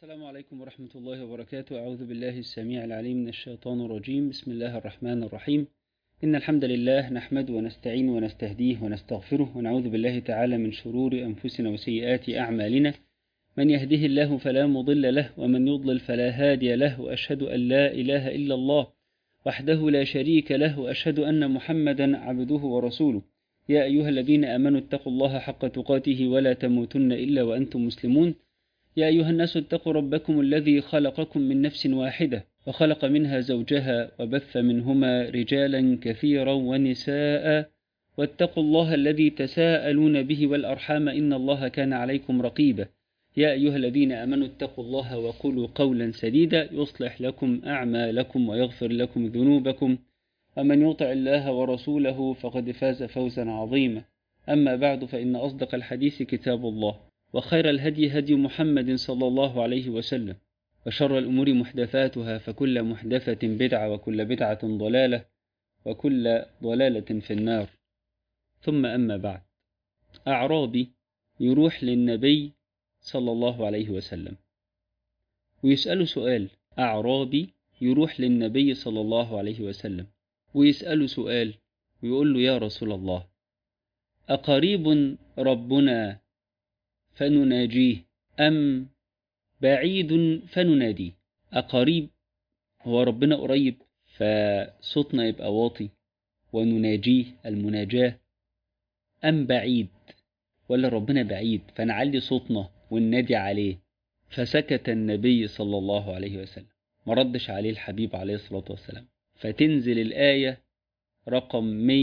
السلام عليكم ورحمة الله وبركاته أعوذ بالله السميع العليم من الشيطان الرجيم بسم الله الرحمن الرحيم إن الحمد لله نحمد ونستعين ونستهديه ونستغفره ونعوذ بالله تعالى من شرور أنفسنا وسيئات أعمالنا من يهده الله فلا مضل له ومن يضلل فلا هادي له وأشهد أن لا إله إلا الله وحده لا شريك له وأشهد أن محمدا عبده ورسوله يا أيها الذين آمنوا اتقوا الله حق تقاته ولا تموتن إلا وأنتم مسلمون يا أيها الناس اتقوا ربكم الذي خلقكم من نفس واحدة وخلق منها زوجها وبث منهما رجالا كثيرا ونساء واتقوا الله الذي تساءلون به والأرحام إن الله كان عليكم رقيبا يا أيها الذين آمنوا اتقوا الله وقولوا قولا سديدا يصلح لكم أعمالكم ويغفر لكم ذنوبكم ومن يطع الله ورسوله فقد فاز فوزا عظيما أما بعد فإن أصدق الحديث كتاب الله وخير الهدي هدي محمد صلى الله عليه وسلم وشر الأمور محدثاتها فكل محدثة بدعة وكل بدعة ضلالة وكل ضلالة في النار ثم أما بعد أعرابي يروح للنبي صلى الله عليه وسلم ويسأله سؤال أعرابي يروح للنبي صلى الله عليه وسلم ويسأله سؤال ويقول له يا رسول الله أقريب ربنا فنناجيه أم بعيد فنناديه أقريب هو ربنا قريب فصوتنا يبقى واطي ونناجيه المناجاة أم بعيد ولا ربنا بعيد فنعلي صوتنا وننادي عليه فسكت النبي صلى الله عليه وسلم ما ردش عليه الحبيب عليه الصلاة والسلام فتنزل الآية رقم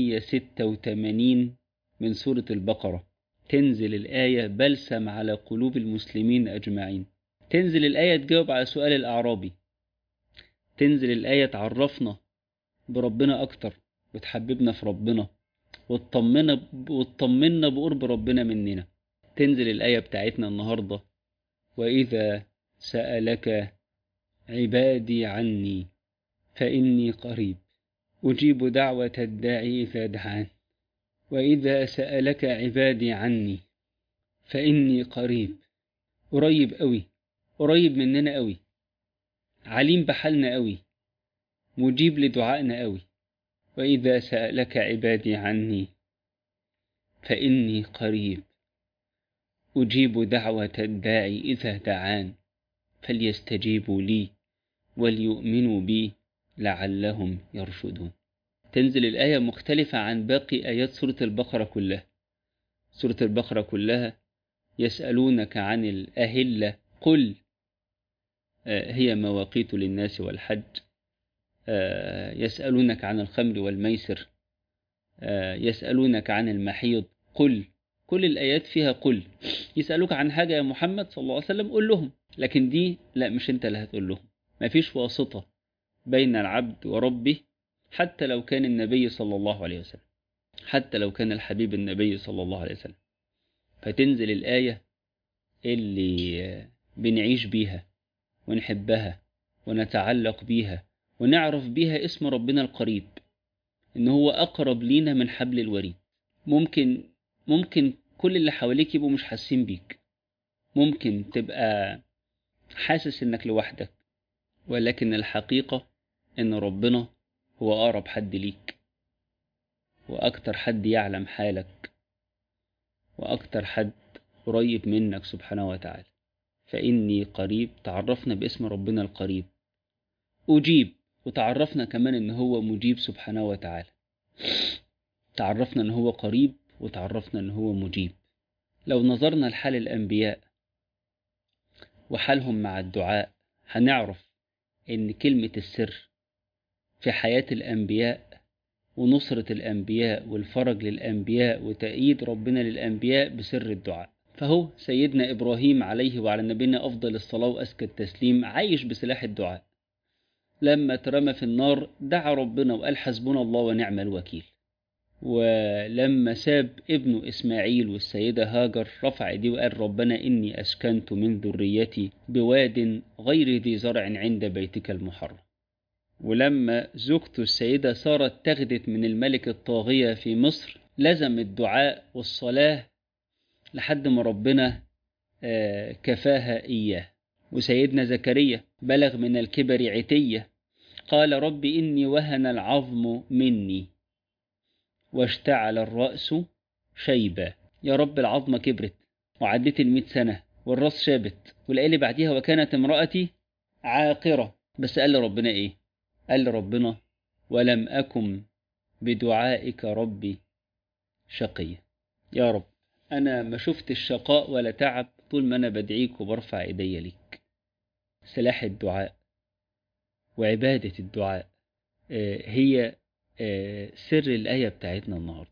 186 من سورة البقرة تنزل الآية بلسم على قلوب المسلمين أجمعين تنزل الآية تجاوب على سؤال الأعرابي تنزل الآية تعرفنا بربنا أكتر وتحببنا في ربنا وتطمنا وتطمنا بقرب ربنا مننا تنزل الآية بتاعتنا النهاردة وإذا سألك عبادي عني فإني قريب أجيب دعوة الداعي إذا دعان وإذا سألك عبادي عني فإني قريب قريب أوي قريب مننا أوي عليم بحالنا أوي مجيب لدعائنا أوي وإذا سألك عبادي عني فإني قريب أجيب دعوة الداعي إذا دعان فليستجيبوا لي وليؤمنوا بي لعلهم يرشدون تنزل الآية مختلفة عن باقي آيات سورة البقرة كلها سورة البقرة كلها يسألونك عن الأهلة قل هي مواقيت للناس والحج يسألونك عن الخمر والميسر يسألونك عن المحيض قل كل الآيات فيها قل يسألوك عن حاجة يا محمد صلى الله عليه وسلم قل لهم لكن دي لا مش انت اللي هتقول لهم مفيش واسطة بين العبد وربه حتى لو كان النبي صلى الله عليه وسلم حتى لو كان الحبيب النبي صلى الله عليه وسلم فتنزل الآية اللي بنعيش بيها ونحبها ونتعلق بيها ونعرف بيها اسم ربنا القريب إن هو أقرب لينا من حبل الوريد ممكن ممكن كل اللي حواليك يبقوا مش حاسين بيك ممكن تبقى حاسس إنك لوحدك ولكن الحقيقة إن ربنا هو أقرب حد ليك وأكتر حد يعلم حالك وأكتر حد قريب منك سبحانه وتعالى فإني قريب تعرفنا باسم ربنا القريب أجيب وتعرفنا كمان إن هو مجيب سبحانه وتعالى تعرفنا إن هو قريب وتعرفنا إن هو مجيب لو نظرنا لحال الأنبياء وحالهم مع الدعاء هنعرف إن كلمة السر في حياة الأنبياء ونصرة الأنبياء والفرج للأنبياء وتأييد ربنا للأنبياء بسر الدعاء فهو سيدنا إبراهيم عليه وعلى نبينا أفضل الصلاة وأزكى التسليم عايش بسلاح الدعاء لما ترمى في النار دعا ربنا وقال حسبنا الله ونعم الوكيل ولما ساب ابنه إسماعيل والسيدة هاجر رفع ايديه وقال ربنا إني أسكنت من ذريتي بواد غير ذي زرع عند بيتك المحرم ولما زوجته السيدة سارة تغدت من الملك الطاغية في مصر لزم الدعاء والصلاة لحد ما ربنا كفاها إياه وسيدنا زكريا بلغ من الكبر عتية قال رب إني وهن العظم مني واشتعل الرأس شيبا يا رب العظمة كبرت وعدت المئة سنة والراس شابت والآية اللي بعديها وكانت امرأتي عاقرة بس قال ربنا إيه قال ربنا ولم أكن بدعائك ربي شقيا يا رب أنا ما شفت الشقاء ولا تعب طول ما أنا بدعيك وبرفع إيدي ليك سلاح الدعاء وعبادة الدعاء هي سر الآية بتاعتنا النهاردة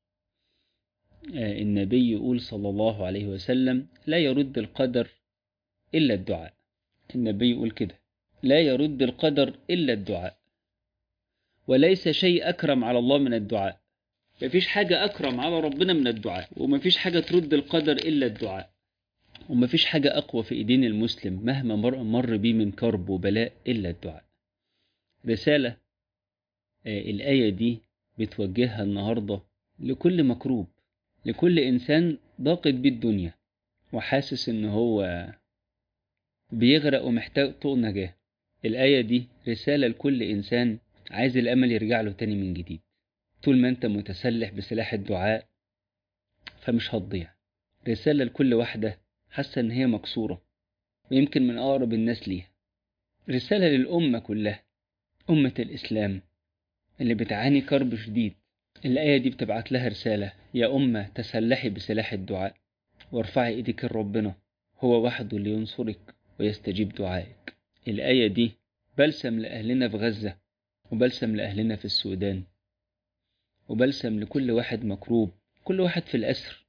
النبي يقول صلى الله عليه وسلم لا يرد القدر إلا الدعاء النبي يقول كده لا يرد القدر إلا الدعاء وليس شيء أكرم على الله من الدعاء مفيش حاجة أكرم على ربنا من الدعاء ومفيش حاجة ترد القدر إلا الدعاء ومفيش حاجة أقوى في إيدين المسلم مهما مر, مر بيه من كرب وبلاء إلا الدعاء رسالة الآية دي بتوجهها النهاردة لكل مكروب لكل إنسان ضاقت بيه الدنيا وحاسس إن هو بيغرق ومحتاج طوق نجاة الآية دي رسالة لكل إنسان عايز الأمل يرجع له تاني من جديد طول ما أنت متسلح بسلاح الدعاء فمش هتضيع رسالة لكل واحدة حاسة إن هي مكسورة ويمكن من أقرب الناس ليها رسالة للأمة كلها أمة الإسلام اللي بتعاني كرب شديد الآية دي بتبعت لها رسالة يا أمة تسلحي بسلاح الدعاء وارفعي إيدك لربنا هو وحده اللي ينصرك ويستجيب دعائك الآية دي بلسم لأهلنا في غزة وبلسم لأهلنا في السودان وبلسم لكل واحد مكروب كل واحد في الأسر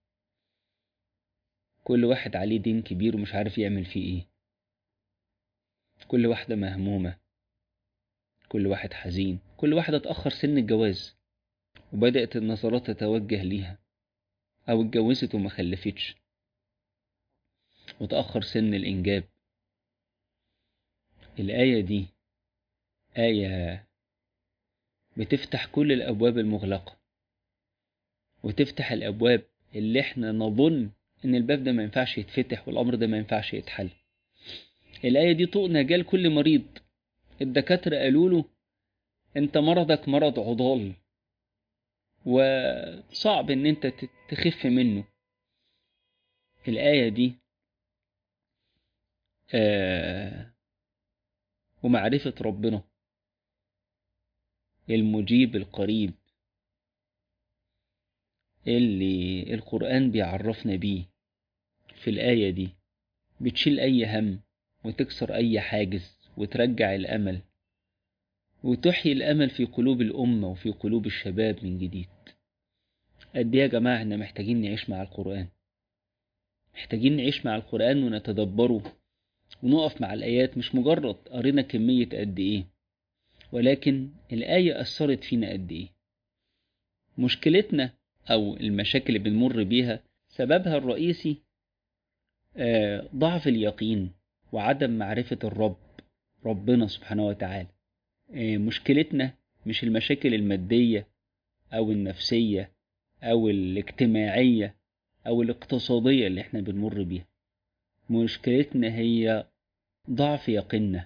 كل واحد عليه دين كبير ومش عارف يعمل فيه ايه كل واحدة مهمومة كل واحد حزين كل واحدة اتأخر سن الجواز وبدأت النظرات تتوجه ليها أو اتجوزت وما خلفتش وتأخر سن الإنجاب الآية دي آية بتفتح كل الأبواب المغلقة وتفتح الأبواب اللي احنا نظن إن الباب ده ما ينفعش يتفتح والأمر ده ما ينفعش يتحل الآية دي طوق نجاة لكل مريض الدكاترة قالوا له أنت مرضك مرض عضال وصعب إن أنت تخف منه الآية دي آه ومعرفة ربنا المجيب القريب اللي القرآن بيعرفنا بيه في الآية دي بتشيل أي هم وتكسر أي حاجز وترجع الأمل وتحيي الأمل في قلوب الأمة وفي قلوب الشباب من جديد قد يا جماعة احنا محتاجين نعيش مع القرآن محتاجين نعيش مع القرآن ونتدبره ونقف مع الآيات مش مجرد قرينا كمية قد إيه ولكن الآية أثرت فينا قد إيه مشكلتنا أو المشاكل اللي بنمر بيها سببها الرئيسي ضعف اليقين وعدم معرفة الرب ربنا سبحانه وتعالى مشكلتنا مش المشاكل المادية أو النفسية أو الاجتماعية أو الاقتصادية اللي احنا بنمر بيها مشكلتنا هي ضعف يقيننا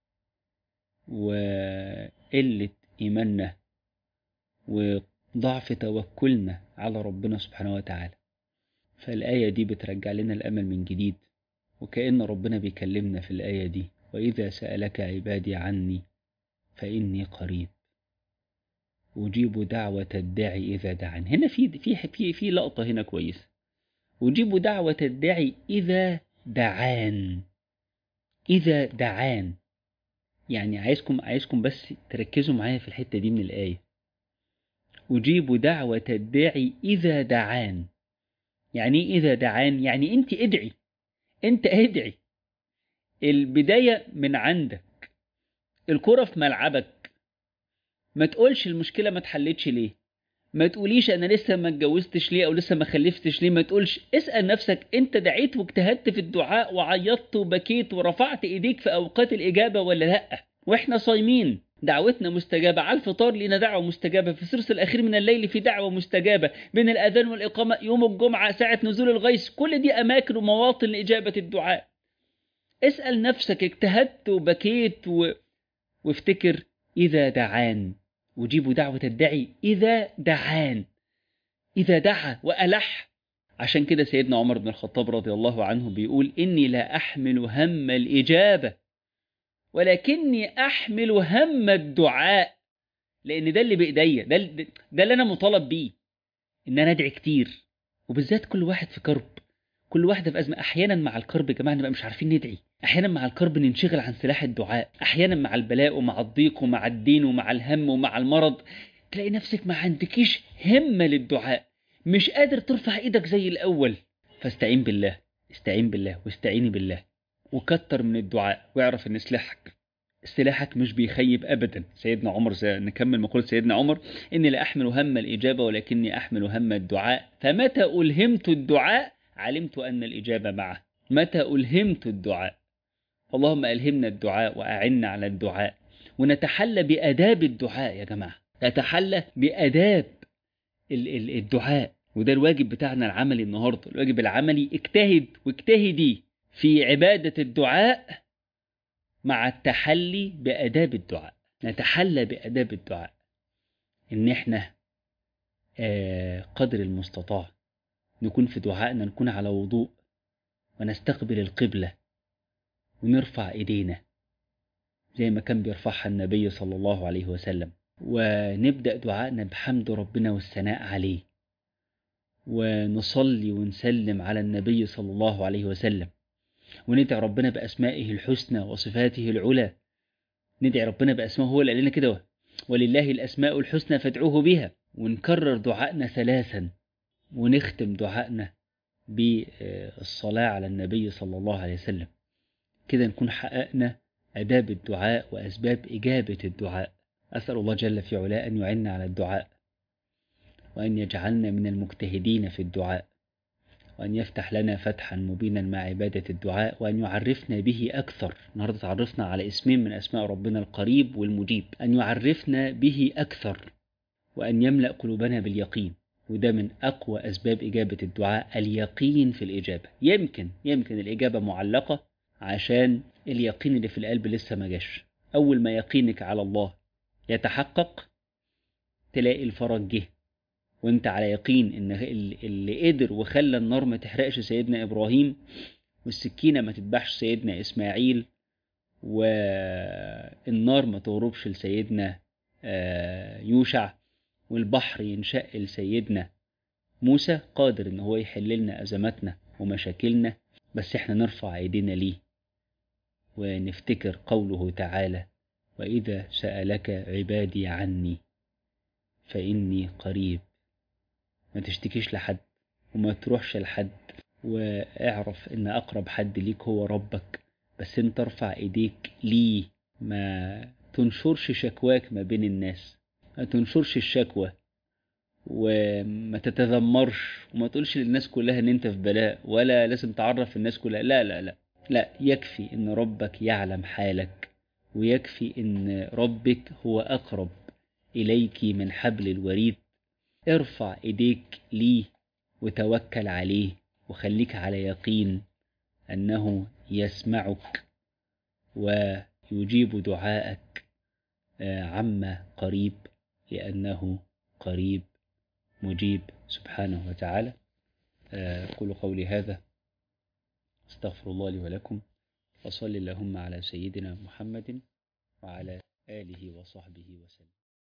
وقلة إيماننا وضعف توكلنا على ربنا سبحانه وتعالى فالآية دي بترجع لنا الأمل من جديد وكأن ربنا بيكلمنا في الآية دي وإذا سألك عبادي عني فإني قريب أجيب دعوة الداعي إذا دعان هنا في في في في لقطة هنا كويسة أجيب دعوة الداعي إذا دعان إذا دعان يعني عايزكم عايزكم بس تركزوا معايا في الحتة دي من الآية أجيب دعوة الداعي إذا دعان يعني إيه إذا دعان يعني أنت ادعي أنت ادعي البداية من عندك الكرة في ملعبك ما تقولش المشكلة ما اتحلتش ليه ما تقوليش انا لسه ما اتجوزتش ليه او لسه ما خلفتش ليه ما تقولش اسال نفسك انت دعيت واجتهدت في الدعاء وعيطت وبكيت ورفعت ايديك في اوقات الاجابه ولا لا واحنا صايمين دعوتنا مستجابة على الفطار لنا دعوة مستجابة في الثلث الأخير من الليل في دعوة مستجابة بين الأذان والإقامة يوم الجمعة ساعة نزول الغيث كل دي أماكن ومواطن لإجابة الدعاء اسأل نفسك اجتهدت وبكيت و... وافتكر إذا دعان وجيبوا دعوة الداعي إذا دعان إذا دعا وألح عشان كده سيدنا عمر بن الخطاب رضي الله عنه بيقول إني لا أحمل هم الإجابة ولكني أحمل هم الدعاء لأن ده اللي بإيديا ده, ده اللي أنا مطالب بيه إن أنا أدعي كتير وبالذات كل واحد في كرب كل واحدة في أزمة أحيانا مع الكرب يا جماعة نبقى مش عارفين ندعي أحيانا مع الكرب ننشغل عن سلاح الدعاء أحيانا مع البلاء ومع الضيق ومع الدين ومع الهم ومع المرض تلاقي نفسك ما عندكيش همة للدعاء مش قادر ترفع ايدك زي الأول فاستعين بالله استعين بالله واستعيني بالله وكتر من الدعاء واعرف ان سلاحك سلاحك مش بيخيب ابدا سيدنا عمر نكمل مقولة سيدنا عمر اني لا احمل هم الاجابه ولكني احمل هم الدعاء فمتى الهمت الدعاء علمت ان الاجابه معه متى الهمت الدعاء اللهم الهمنا الدعاء واعنا على الدعاء ونتحلى باداب الدعاء يا جماعه نتحلى باداب الدعاء وده الواجب بتاعنا العملي النهارده الواجب العملي اجتهد واجتهدي في عباده الدعاء مع التحلي بآداب الدعاء نتحلى بآداب الدعاء إن إحنا آه قدر المستطاع نكون في دعائنا نكون على وضوء ونستقبل القبلة ونرفع إيدينا زي ما كان بيرفعها النبي صلى الله عليه وسلم ونبدأ دعائنا بحمد ربنا والثناء عليه ونصلي ونسلم على النبي صلى الله عليه وسلم وندعي ربنا بأسمائه الحسنى وصفاته العلى ندعي ربنا بأسمائه هو اللي قال لنا كده ولله الأسماء الحسنى فادعوه بها ونكرر دعائنا ثلاثا ونختم دعائنا بالصلاة على النبي صلى الله عليه وسلم كده نكون حققنا أداب الدعاء وأسباب إجابة الدعاء أسأل الله جل في علاه أن يعنا على الدعاء وأن يجعلنا من المجتهدين في الدعاء وأن يفتح لنا فتحا مبينا مع عبادة الدعاء وأن يعرفنا به أكثر النهاردة تعرفنا على اسمين من أسماء ربنا القريب والمجيب أن يعرفنا به أكثر وأن يملأ قلوبنا باليقين وده من أقوى أسباب إجابة الدعاء اليقين في الإجابة يمكن يمكن الإجابة معلقة عشان اليقين اللي في القلب لسه ما جاش أول ما يقينك على الله يتحقق تلاقي الفرج جه وانت على يقين ان اللي قدر وخلى النار ما تحرقش سيدنا ابراهيم والسكينة ما تذبحش سيدنا اسماعيل والنار ما تغربش لسيدنا يوشع والبحر ينشق لسيدنا موسى قادر ان هو يحل لنا ازماتنا ومشاكلنا بس احنا نرفع ايدينا ليه ونفتكر قوله تعالى واذا سالك عبادي عني فاني قريب ما تشتكيش لحد وما تروحش لحد واعرف ان اقرب حد ليك هو ربك بس انت ارفع ايديك ليه ما تنشرش شكواك ما بين الناس ما تنشرش الشكوى وما تتذمرش وما تقولش للناس كلها ان انت في بلاء ولا لازم تعرف الناس كلها لا لا لا لا يكفي ان ربك يعلم حالك ويكفي ان ربك هو اقرب اليك من حبل الوريد ارفع ايديك ليه وتوكل عليه وخليك على يقين انه يسمعك ويجيب دعاءك عما قريب لانه قريب مجيب سبحانه وتعالى اقول قولي هذا استغفر الله لي ولكم وصل اللهم على سيدنا محمد وعلى اله وصحبه وسلم